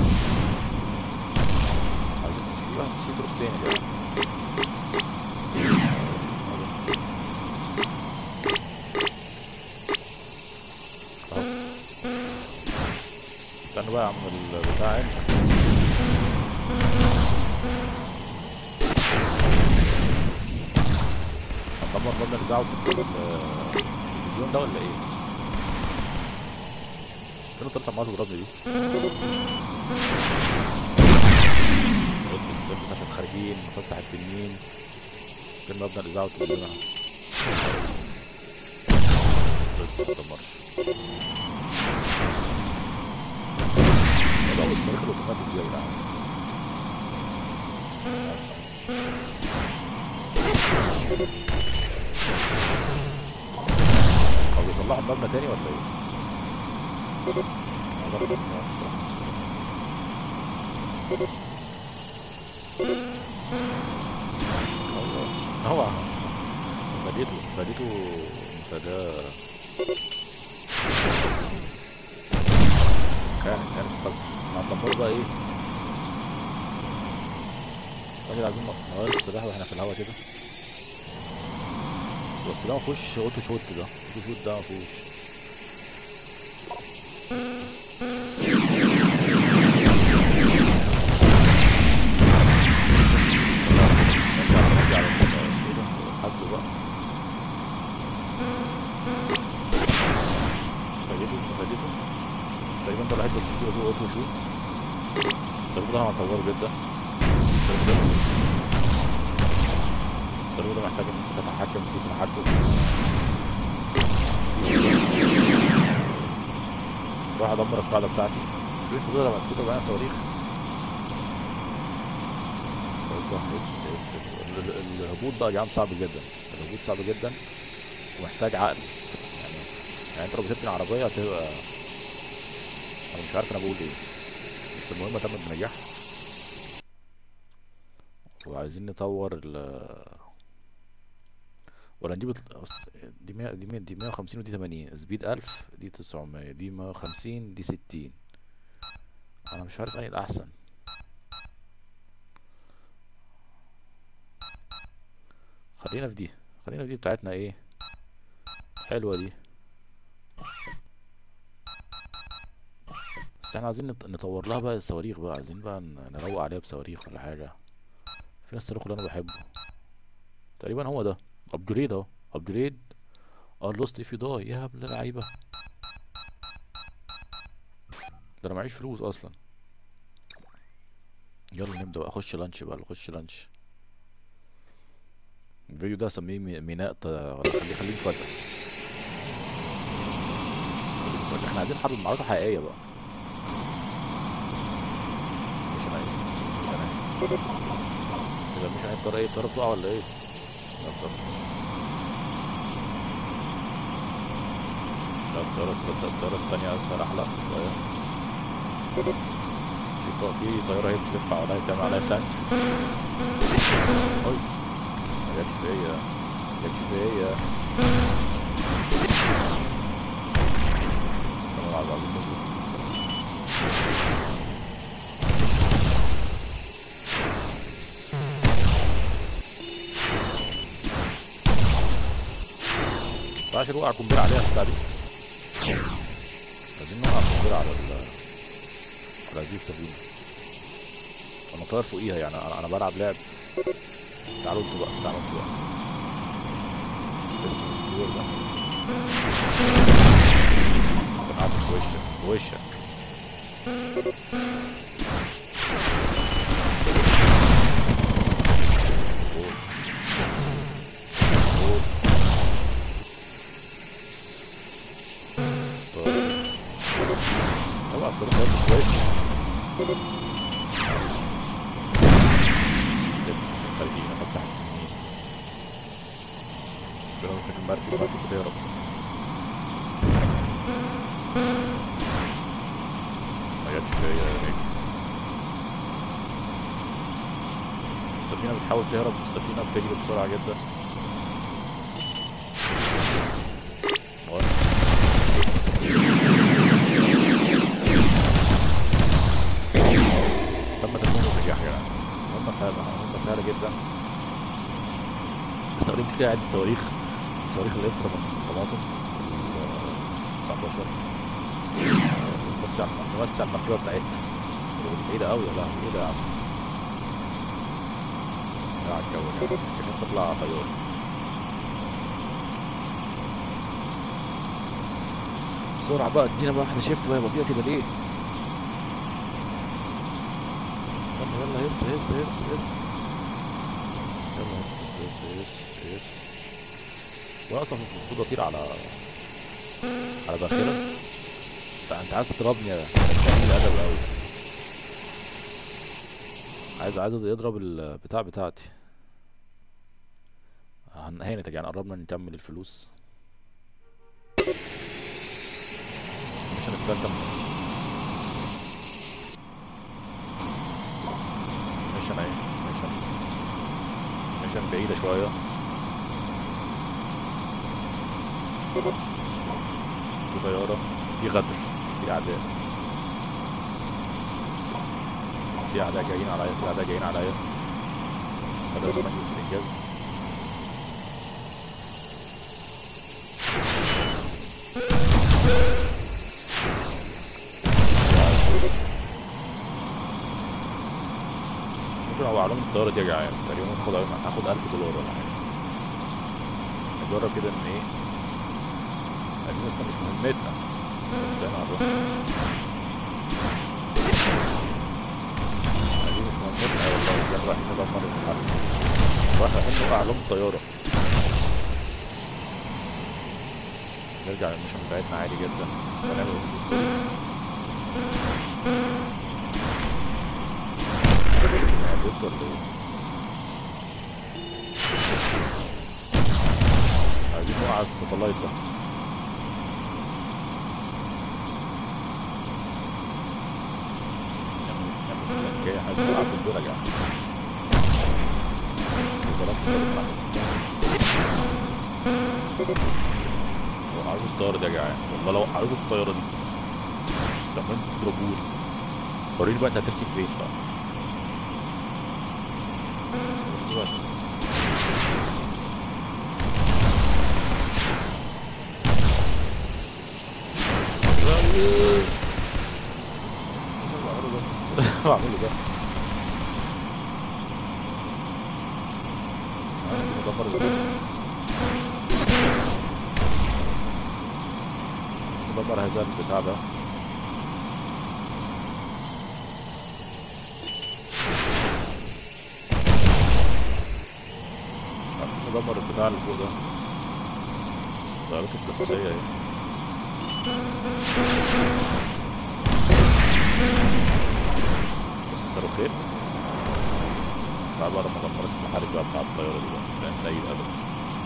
عايزين في واحد في صاروخ تاني كده استنى بقى يا عم البتاع انت هندمر مبنى الاذاعه والتلفزيون ده ولا ايه؟ فين الطلعة عمال وضربني دي؟ البس البس عشان خارجين نفسح التنين فين مبنى الاذاعه والتلفزيون اهو لسه ما دمرش ده هو الصاروخ الاوتوماتيك دي يا جدعان هو بيصلحوا المبنى تاني ولا ايه؟ أنا برضه مش عارف بصراحة. هو هو بديته بديته فده كانت كانت خلق هندمره بقى ايه راجل عايزين نغير السلاح واحنا في الهوا كده بس بس ده مفهوش اوتو شوت ده اوتو شوت ده مفهوش نرجع نرجع لل- ايه ده حاسبه بقى فايدته فايدته تقريبا ده الوحيد بس فيه اوتو اوتو شوت الصاروخ ده هنطوره جدا الصاروخ ده الصاروخ ده محتاج ان انت تتحكم فيه تحكم راح ادمر القاعده بتاعتي انتوا كده لما تكتبوا معايا صواريخ اوبا اس اس اس ال- ال- الهبوط ده يا جدعان صعب جدا الهبوط صعب جدا ومحتاج عقل يعني يعني انت لو بتركن عربيه هتبقى انا مش عارف انا بقول ايه بس المهم تمت بنجاح وعايزين نطور ال ولا نجيب الت- بس دي 100 دي 100 دي 150 ودي 80 سبيد 1000 دي 900 دي 150 دي 60 انا مش عارف انهي الاحسن خلينا في دي خلينا في دي بتاعتنا ايه حلوة دي بس احنا عايزين نط- نطور لها بقى الصواريخ بقى عايزين بقى ن- نروق عليها بصواريخ ولا حاجة فين الصاروخ اللي انا بحبه تقريبا هو ده ابجريد اهو ابجريد ار لوست اف يو داي يا ابن اللعيبة ده انا معيش فلوس اصلا يلا نبدأ بقى اخش لانش بقى اخش لانش الفيديو ده اسميه مي- ميناء ط- ولا خليه خليه مفاجأة خليه مفاجأة. احنا عايزين حرب معركة حقيقية بقى مش انا ايه مش انا ايه اذا مش انا الطيارة ايه الطيارة بتقع ولا ايه لا الطيارة لا الطيارة تصدق الطيارة التانية اسفل احلى شوية في ط- في طيارة هي بتلف عليا بتعمل عليا تانك أي ما جاتش فيا ما جاتش فيا والله العظيم نزل ينفعش نوقع قنبلة عليها بتاع دي عايزين نوقع قنبلة على ال على هذه السفينة انا طاير فوقيها يعني انا انا بلعب لعب تعالوا انتوا بقى تعالوا انتوا بقى اسمه ستور ده كان قاعد في وشك في وشك قول. قول. طيب اوعى الصاروخ بس في وشك لبس عشان خارجين افسح التنين ربنا يمسك المركب المركب بتهرب ما جاتش فيا يا نجم السفينة بتحاول تهرب السفينة بتجري بسرعة جدا و- تم تكوين النجاح يعني مهمة سهلة مهمة سهلة جدا استخدمت فيها عدة صواريخ صواريخ الإفرا من طماطم ال 19 بس على نوسع المركبة بتاعتنا بعيدة أوي يا لهوي إيه ده يا عم يا على الجو ده كان نفسي أطلع طيار بسرعة بقى ادينا بقى واحدة شيفت بقى بطيئة كده ليه؟ يلا يلا يس يس يس يس يلا يس يس يس يس وانا اصلا المفروض اطير على على باخرة انت انت عايز تضربني يا قليل الادب قوي عايز عايز يضرب البتاع بتاعتي هانت يعني قربنا نكمل الفلوس مش هنتكلم ميشن اهي ميشن ميشن بعيدة شوية في طيارة في غدر في أعداء في اعداء جايين عليا في اعداء جايين عليا فلازم انجز في الانجاز ممكن هو علوم الطيارة دي يا جدعان تقريبا ممكن اخد هاخد 1000 دولار ولا حاجة نجرب كده ان ايه عايزين لسه مش مهمتنا بس انا هنروح عايزين مش مهمتنا والله بس احنا رايحين ندمر المحل رايحين نوقع علوم الطيارة نرجع للمشن بتاعتنا عادي جدا ونعمل ستوري عجزت ولا ايه؟ عايزين نوقع الساتلايت ده نعمل نعمل فلانكية عايزين نوقع بالدور يا جماعة وزارات وزارة وقعوا الطيارة دي يا جدعان والله لو وقعوا الطيارة دي طب انتوا تضربوني وريني بقى انت هتركب فين بقى وريني بقى بعمله ده انا لازم ادمر ده ندمر هذا البتاع ده عارفين ندمر البتاع اللي فوق ده الطيارات التنافسية اهي بص الصاروخين تعال بقى لما دمرت المحارب بقى بتاع الطيارة دي بقى مش هينتهي أبدا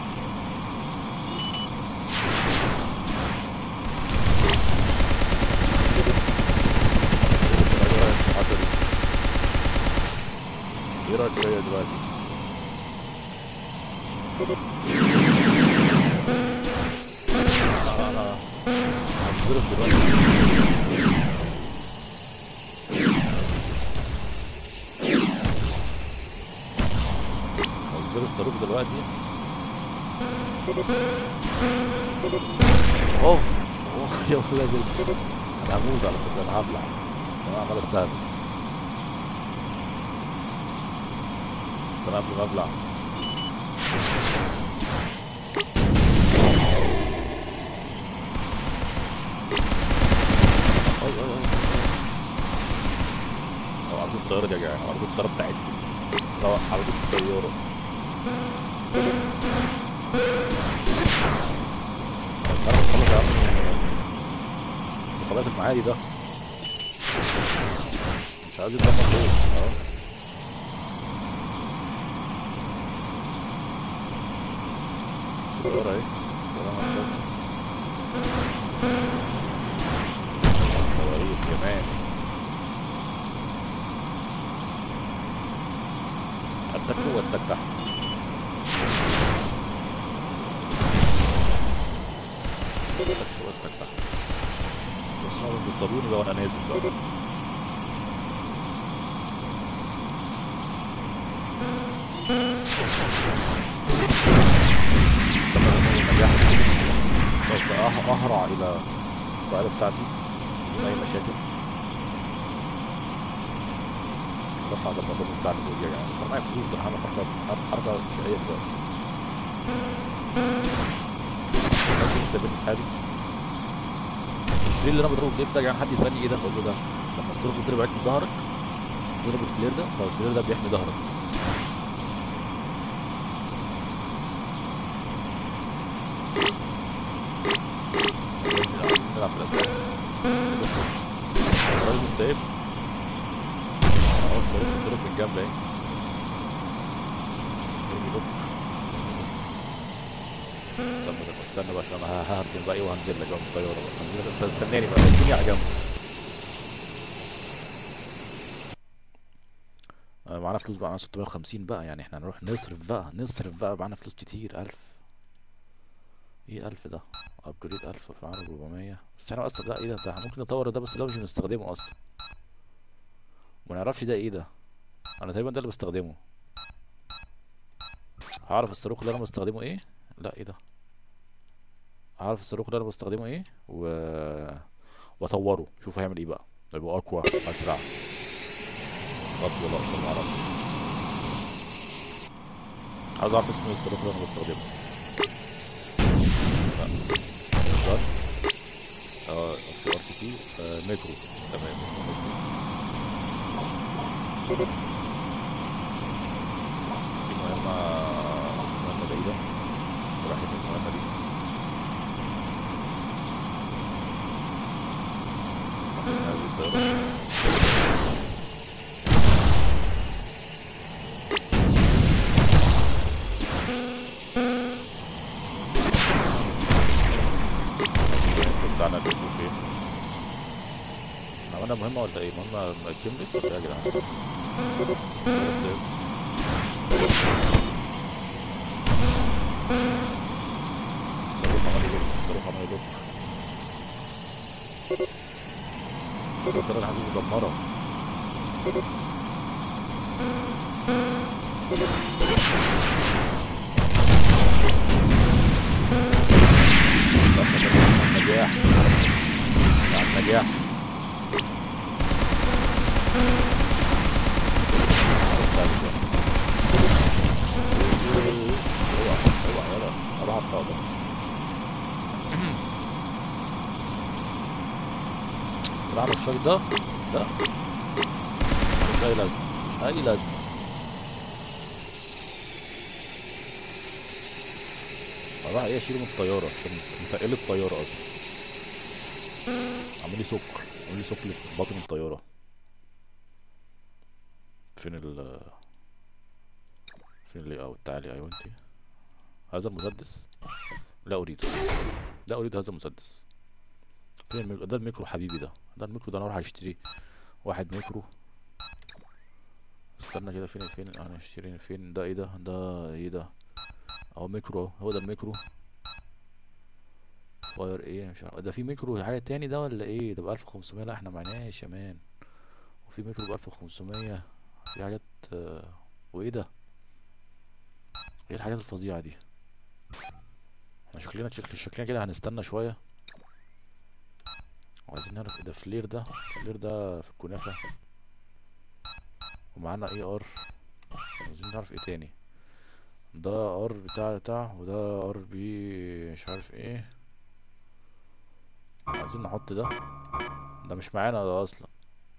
ايه رايك فيا دلوقتي؟ انا انا هصرف دلوقتي هصرف صاروخ دلوقتي اوه اوه يا ولاد ال- انا هموت على فكره انا هبلع انا عمال استهبل بس انا قبل ما ابلع أي أي أي. أو عرض الطيارة دي يا جماعة عرض الطيارة بتاعتنا لو عرض الطيارة مش عارف اخلص يا عم السقالات المعادي ده مش عايز يتدمر ليه اه الطيارة اهي الطيارة مكتوب. الصواريخ يا مان التك فوق والتك تحت التك فوق والتك تحت بص هما بيصطادوني بقى وانا نازل بقى طبعا النجاح سوف أه- أهرع إلى القاعدة بتاعتي بدون أي مشاكل رفع ده الموضوع بتاع الفوق يا جماعة بس أنا معايا فلوس ده هعمل حركة هعمل حركة شقية دلوقتي لكن سايبني في حالي الفلير اللي أنا بضربه بليف ده يا جماعة حد يسألني إيه ده بقول له ده لما الصاروخ بيضرب عليك في ظهرك بيضرب الفلير ده فالفلير ده بيحمي ظهرك نلعب في الأسلاك الراجل مش سايب اهو الصاروخ بيضرب من جنب اهي ارمي لوك طب ما استنى بقى عشان انا ههرجم بقى ايه وهنزل لك بقى من الطياره بقى هنزل لك انت استناني بقى اديني على جنب آه، معانا فلوس بقى معانا 650 بقى يعني احنا هنروح نصرف بقى نصرف بقى معانا فلوس كتير 1000 ايه 1000 ده ابجريد 1000 في عرض 400 بس احنا اصلا لا ايه ده ده ممكن نطور ده بس ده مش هنستخدمه اصلا ما نعرفش ده ايه ده انا تقريبا ده اللي بستخدمه هعرف الصاروخ اللي انا بستخدمه ايه لا ايه ده هعرف الصاروخ اللي انا بستخدمه ايه و واطوره شوف هيعمل ايه بقى يبقى اقوى اسرع خط ولا اقصر معرفش عايز اعرف اسم الصاروخ اللي انا بستخدمه لا ده اه اوكي ار تي ميكرو تمام اسمه ميكرو دي مهمة مهمة بعيدة راحت المهمة دي هذه الطيارة بتاعنا اللي فين عملنا مهمة ولا ايه؟ مهمة كملت ولا ايه يا جدعان؟ صاروخ عمال يلوك صاروخ عمال يلوك الطيارة الحديد مدمرة نجاح مع النجاح اوعى اوعى يلا اروح على الطاولة الصراحة الشاي ده ده مش أي لازمة مش أي لازمة اروح ايه اشيله من الطيارة عشان متقل الطيارة اصلا عامل لي سكر عامل لي سكر في باطن الطيارة فين ال فين اللي اوت تعالي ايوه انتي هذا المسدس لا اريده لا اريد هذا المسدس فين الميكرو ده الميكرو حبيبي ده ده الميكرو ده انا اروح اشتري واحد ميكرو استنى كده فين فين انا اشتري فين ده ايه ده ده ايه ده اهو ميكرو اهو هو ده الميكرو فاير ايه مش عارف ده في ميكرو حاجة تاني ده ولا ايه ده بألف وخمسمية لا احنا معناش يا مان وفي ميكرو بألف وخمسمية في حاجات آه، وايه ده ايه الحاجات الفظيعة دي احنا شكلنا شكل شكلنا كده هنستنى شوية وعايزين نعرف ايه ده فلير ده فلير ده في الكنافة ومعانا اي ار عايزين نعرف ايه تاني ده ار بتاع بتاع وده ار بي مش عارف ايه عايزين نحط ده ده مش معانا ده اصلا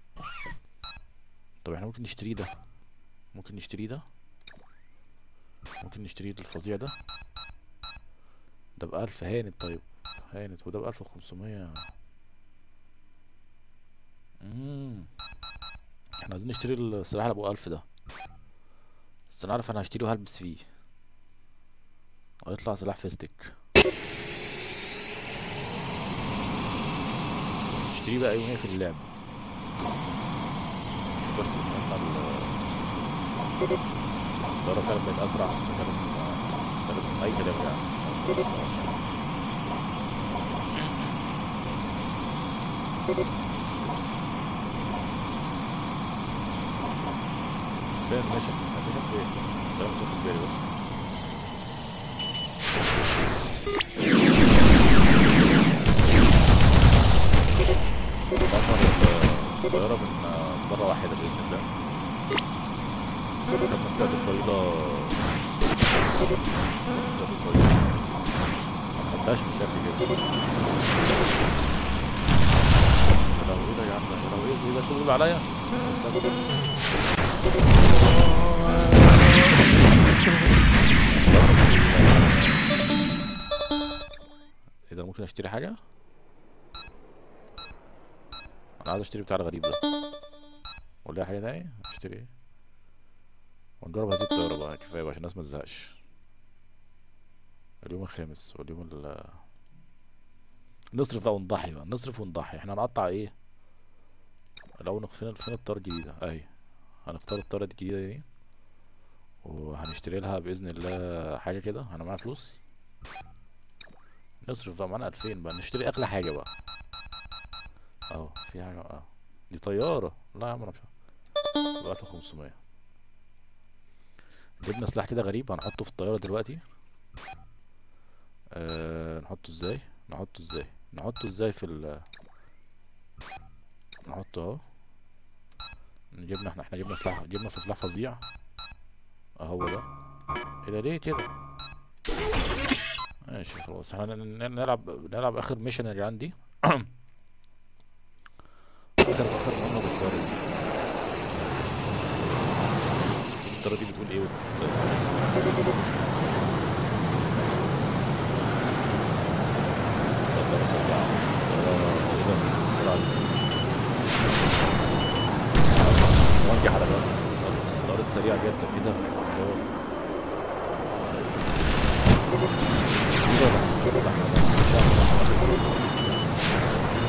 طب احنا ممكن نشتريه ده ممكن نشتريه ده ممكن نشتريه ده الفظيع ده ده بألف هانت طيب هانت وده بألف وخمسمية مم. احنا عايزين نشتري السلاح اللي ابو ألف ده بس انا عارف انا هشتريه وهلبس فيه ويطلع سلاح فيستك اشتريه بقى يوميا في اللعب شوف بس المهم ال- الطيارة فعلا بقت أسرع من كلام كلام أي كلام يعني فين المشن؟ المشن فين؟ ده مش واخد بالي بس دمر الطيارة من مرة واحدة بإذن الله كانت منطقة الطويلة منطقة الطويلة ما خدتهاش بشكل كده يا لهوي ايه ده يا عم يا لهوي ايه ده كله عليا ايه ده ممكن اشتري حاجة؟ انا عايز اشتري بتاع الغريب ده ولا حاجة تاني اشتري ايه ونجرب هذه الطيارة بقى كفاية بقى عشان الناس متزهقش اليوم الخامس واليوم ال نصرف بقى ونضحي بقى نصرف ونضحي احنا هنقطع ايه الاول نخ- فين فين الطيارة الجديدة اهي هنختار الطيارة الجديدة دي وهنشتري لها بإذن الله حاجة كده انا معايا فلوس نصرف بقى معانا ألفين بقى نشتري أغلى حاجة بقى اهو في حاجة اه دي طيارة لا يا عم انا مش ب 1500 جبنا سلاح كده غريب هنحطه في الطيارة دلوقتي أه نحطه ازاي نحطه ازاي نحطه ازاي في ال نحطه اهو جبنا احنا احنا جبنا سلاح جبنا في سلاح فظيع اهو ده ايه ده ليه كده ماشي خلاص احنا ن- ن- نلعب نلعب اخر ميشن اللي عندي اخر اخر مهمة بالطيارة دي شوف الطيارة دي بتقول ايه وت... لا، الطيارة سريعة الطيارة ايه ده السرعة دي مش موجه على بالي بس بس الطيارة دي سريعة جدا ايه ده هو ايه ده ده ده احنا مش عارف اخر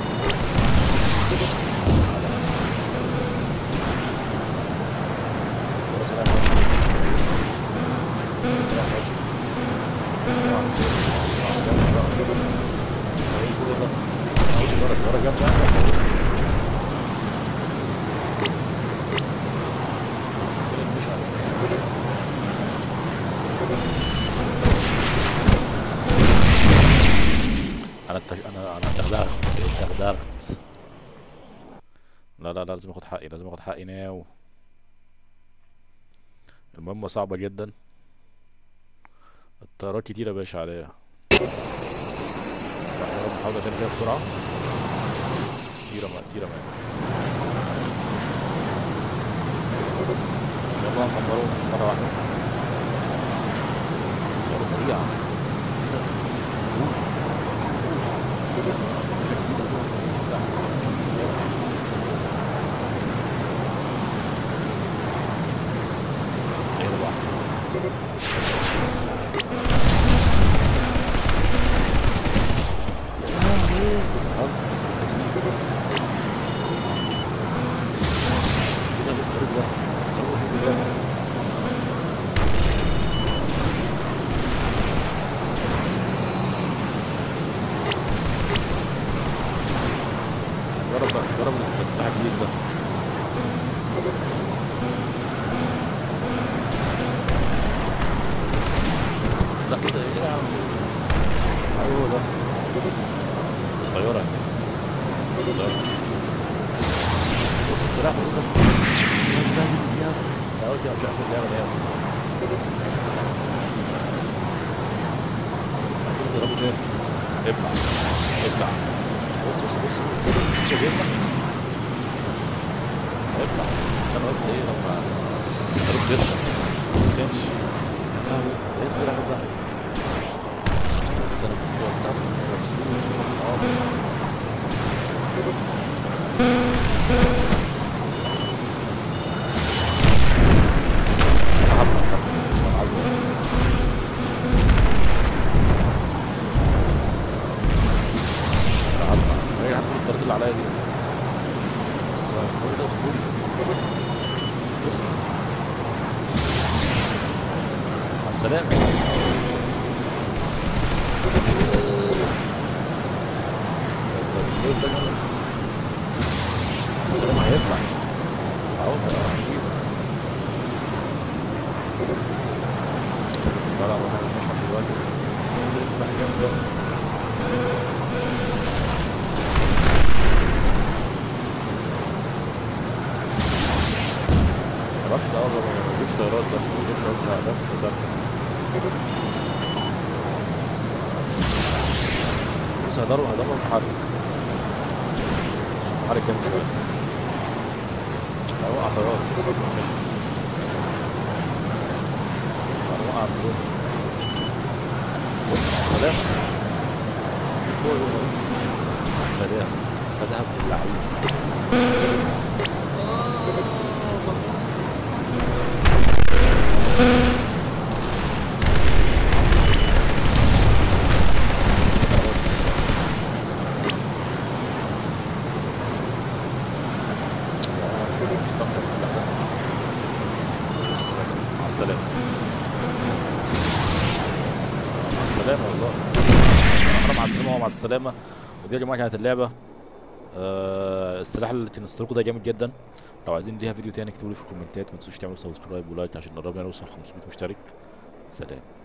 الطيارة سريعة فشخ الطيارة سريعة فشخ طبعاً سريعة جامدة بقى. ايه كل ده؟ أول مرة الطيارة جامدة يعني. فين المشعل؟ نسيت المشعل. انا التش... انا انا دغدغت دغدغت لا لا لا لازم اخد حقي لازم اخد حقي ناو المهمة صعبة جدا الطيارات كتيرة يا باشا عليها بس احنا نحاول نتم كده بسرعة كتيرة ما كتيرة ما ان شاء الله نحمرهم مرة واحدة طيارة سريعة ايه ده؟ أوه. مش هجيب ده. لا، لازم نشوف الطيارة. ايه ده بقى؟ هنقص في التكليف كده لسه رجله لسه رجله شكله جامد جرب بقى جرب السلاح الجديد ده لا ايه ده ايه يا عم ايوه ده طيارة طيارة بص السلاح ده ده ده يا ولدي انا مش عارف اللعبة دي عايزين نضربه تاني ابلع ابلع بص بص بص بص بيطلع ابلع استنى بس ايه لما ضرب جسمك ما تسخنش يا لهوي ايه السلاح ده ده انا كنت بستعمل رسول هي حتى الطريقة اللي عليا دي بس الصوت ده اسطوري بص على السلامة السلام هيطلع اهو ده رهيب. لا لا والله مش عارف دلوقتي بس لسه جامد بقى. معرفش ده اول ما بيجيبش طيارات ده ما بيجيبش اهداف ثابته بص هضرب هضرب المحرك بس عشان المحرك جامد شويه هوقع طيارات بس ماشي هوقع الدرون بص مع السلامة فداها فداها باللعيب مستمتع بالسلاح ده بص، مع السلامة مع السلامة والله انا مع السلامة ومع السلامة ودي يا جماعة كانت اللعبة آه السلاح اللي كنستلقه ده جامد جدا لو عايزين ليها فيديو تاني اكتبوا لي في الكومنتات ما تنسوش تعملوا سبسكرايب ولايك عشان نقرب نوصل 500 مشترك سلام